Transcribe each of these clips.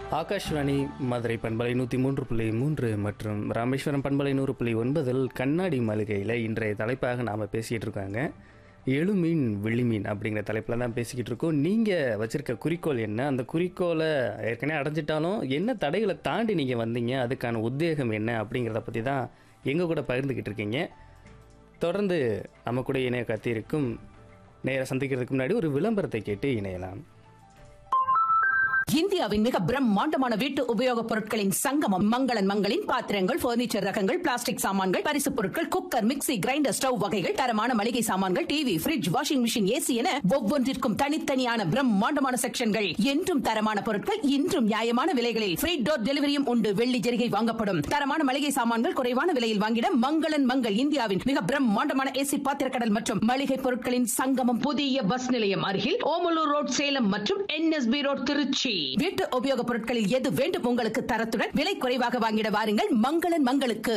ஆகாஷ்வாணி மதுரை பண்பலை நூற்றி மூன்று புள்ளி மூன்று மற்றும் ராமேஸ்வரம் பண்பலை நூறு புள்ளி ஒன்பதில் கண்ணாடி மளிகையில் இன்றைய தலைப்பாக நாம் பேசிக்கிட்டு இருக்காங்க எழுமீன் விழிமீன் அப்படிங்கிற தலைப்பில் தான் பேசிக்கிட்டு இருக்கோம் நீங்கள் வச்சுருக்க குறிக்கோள் என்ன அந்த குறிக்கோளை ஏற்கனவே அடைஞ்சிட்டாலும் என்ன தடைகளை தாண்டி நீங்கள் வந்தீங்க அதுக்கான உத்வேகம் என்ன அப்படிங்கிறத பற்றி தான் எங்கள் கூட பகிர்ந்துக்கிட்டு இருக்கீங்க தொடர்ந்து நம்ம கூட இணைய காத்திருக்கும் நேர சந்திக்கிறதுக்கு முன்னாடி ஒரு விளம்பரத்தை கேட்டு இணையலாம் இந்தியாவின் மிக பிரம்மாண்டமான வீட்டு உபயோகப் பொருட்களின் சங்கமம் மங்களன் மங்களின் பாத்திரங்கள் பர்னிச்சர் ரகங்கள் பிளாஸ்டிக் சாமான்கள் பரிசுப் பொருட்கள் குக்கர் மிக்ஸி கிரைண்டர் ஸ்டவ் வகைகள் தரமான மளிகை சாமான்கள் TV fridge washing machine AC என ஒவ்வொன்றிற்கும் தனித்தனியான பிரம்மாண்டமான செக்ஷன்கள் என்றும் தரமான பொருட்கள் இன்றும் நியாயமான விலைகளில் ஃப்ரீ டோர் டெலிவரியும் உண்டு வெள்ளி ஜெரிகை வாங்கப்படும் தரமான மளிகை சாமான்கள் குறைவான விலையில் வாங்கிட மங்களன் மங்கள் இந்தியாவின் மிக பிரம்மாண்டமான ஏசி பாத்திரக்கடல் மற்றும் மளிகை பொருட்களின் சங்கமம் புதிய பஸ் நிலையம் அருகில் ஓமலூர் ரோட் சேலம் மற்றும் என்எஸ்பி ரோட் திருச்சி வீட்டு உபயோகப் பொருட்களில் எது வேண்டும் உங்களுக்கு தரத்துடன் விலை குறைவாக வாங்கிட வாருங்கள் மங்களன் மங்களுக்கு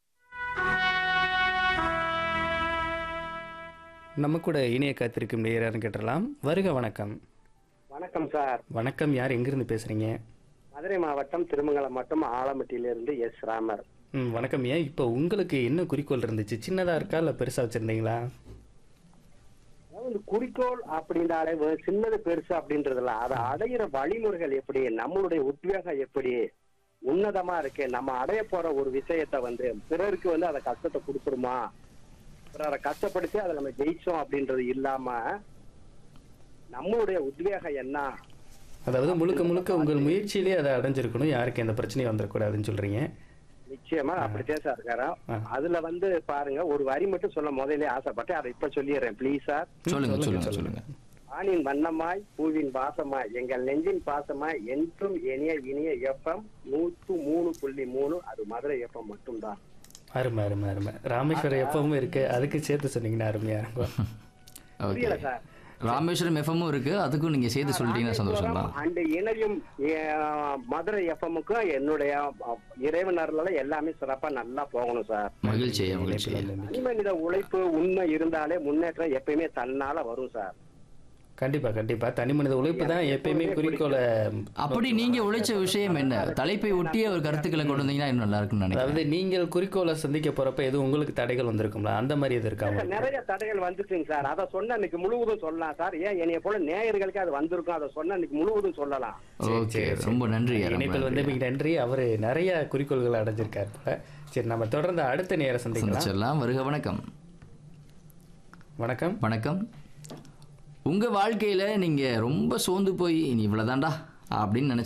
நம்ம கூட இணைய காத்திருக்கும் நேரான்னு கேட்டலாம் வருக வணக்கம் வணக்கம் சார் வணக்கம் யார் எங்கிருந்து பேசுறீங்க மதுரை மாவட்டம் திருமங்கலம் மட்டும் ஆலமட்டியிலிருந்து எஸ் ராமர் ம் வணக்கம் ஏன் இப்போ உங்களுக்கு என்ன குறிக்கோள் இருந்துச்சு சின்னதாக இருக்கா இல்லை பெருசாக வச்சுருந்தீங்களா அதாவது இந்த குறிக்கோள் அப்படின்றாலே வெறும் சின்னது பெருசு அப்படின்றதுல அதை அடையிற வழிமுறைகள் எப்படி நம்மளுடைய உத்வேகம் எப்படி உன்னதமா இருக்கு நம்ம அடைய போற ஒரு விஷயத்த வந்து பிறருக்கு வந்து அதை கஷ்டத்தை கொடுத்துருமா பிறரை கஷ்டப்படுத்தி அதை நம்ம ஜெயிச்சோம் அப்படின்றது இல்லாம நம்மளுடைய உத்வேகம் என்ன அதாவது முழுக்க முழுக்க உங்கள் முயற்சியிலே அதை அடைஞ்சிருக்கணும் யாருக்கு எந்த பிரச்சனையும் வந்துடக்கூடாதுன்னு சொல்கிறீங்க நிச்சயமா அப்படித்தான் சார் இருக்காரு ஆ. அதுல வந்து பாருங்க ஒரு வரி மட்டும் சொல்ல முதல்ல ஆசைப்பட்டேன் அதை இப்ப சொல்லிடுறேன் ப்ளீஸ் சார் சொல்லுங்க சொல்லுங்க சொல்லுங்க ஆணின் வண்ணமாய் பூவின் வாசமாய் எங்கள் நெஞ்சின் பாசமாய் என்றும் இனிய இனிய எஃப்எம் நூத்து மூணு புள்ளி மூணு அது மதுரை எஃப்எம் மட்டும்தான் அருமை அருமை அருமை ராமேஸ்வரம் எப்பவும் இருக்கு அதுக்கு சேர்த்து சொன்னீங்கன்னா அருமையாக இருக்கும் ஓகே புரியல சார் ராமேஸ்வரம் எஃப்எம்மும் இருக்கு அதுக்கும் நீங்க சேர்த்து சொல்லிட்டீங்கன்னா சந்தோஷம் தான் அண்ட் இணையும் அஹ், மதுரை எஃப்எம்முக்கும் என்னுடைய அஹ், இறைவனர்ல எல்லாமே சிறப்பா நல்லா போகணும் சார் மகிழ்ச்சி ஐயா, மகிழ்ச்சி ஐயா. தனி மனித உழைப்பு உண்மை இருந்தாலே முன்னேற்றம் எப்பயுமே தன்னால வரும் சார் கண்டிப்பா கண்டிப்பா தனி மனித உழைப்பு தான் எப்பயுமே குறிக்கோளை அப்படி நீங்க உழைச்ச விஷயம் என்ன தலைப்பை ஒட்டிய ஒரு கருத்துக்களை கொண்டு வந்தீங்கன்னா இன்னும் நல்லா இருக்கும்னு நினைக்கிறேன் அதாவது நீங்கள் குறிக்கோளை சந்திக்க போறப்ப எதுவும் உங்களுக்கு தடைகள் வந்திருக்கும்ல அந்த மாதிரி எது இருக்கா உங்களுக்கு? நிறைய தடைகள் வந்துச்சுங்க சார் அதை சொன்ன அன்னைக்கு முழுவதும் சொல்லலாம் சார் ஏன் என்னைய போல நேயர்களுக்கு அது வந்திருக்கும் அதை சொன்ன அன்னைக்கு முழுவதும் சொல்லலாம் ஓகே ரொம்ப நன்றி ஐயா, ரொம்ப இணைப்பில் வந்து நன்றி. மிக நன்றி அவர் நிறைய குறிக்கோள்களை அடைஞ்சிருக்காரு போல சரி நம்ம தொடர்ந்து அடுத்த நேரம் சந்திக்கலாம் சந்திச்சிடலாம் வருக வணக்கம் வணக்கம் வணக்கம் உங்க வாழ்க்கையில நீங்க ரொம்ப சோர்ந்து போய் நீ இவ்வளவுதான்டா அப்படின்னு நினைச்ச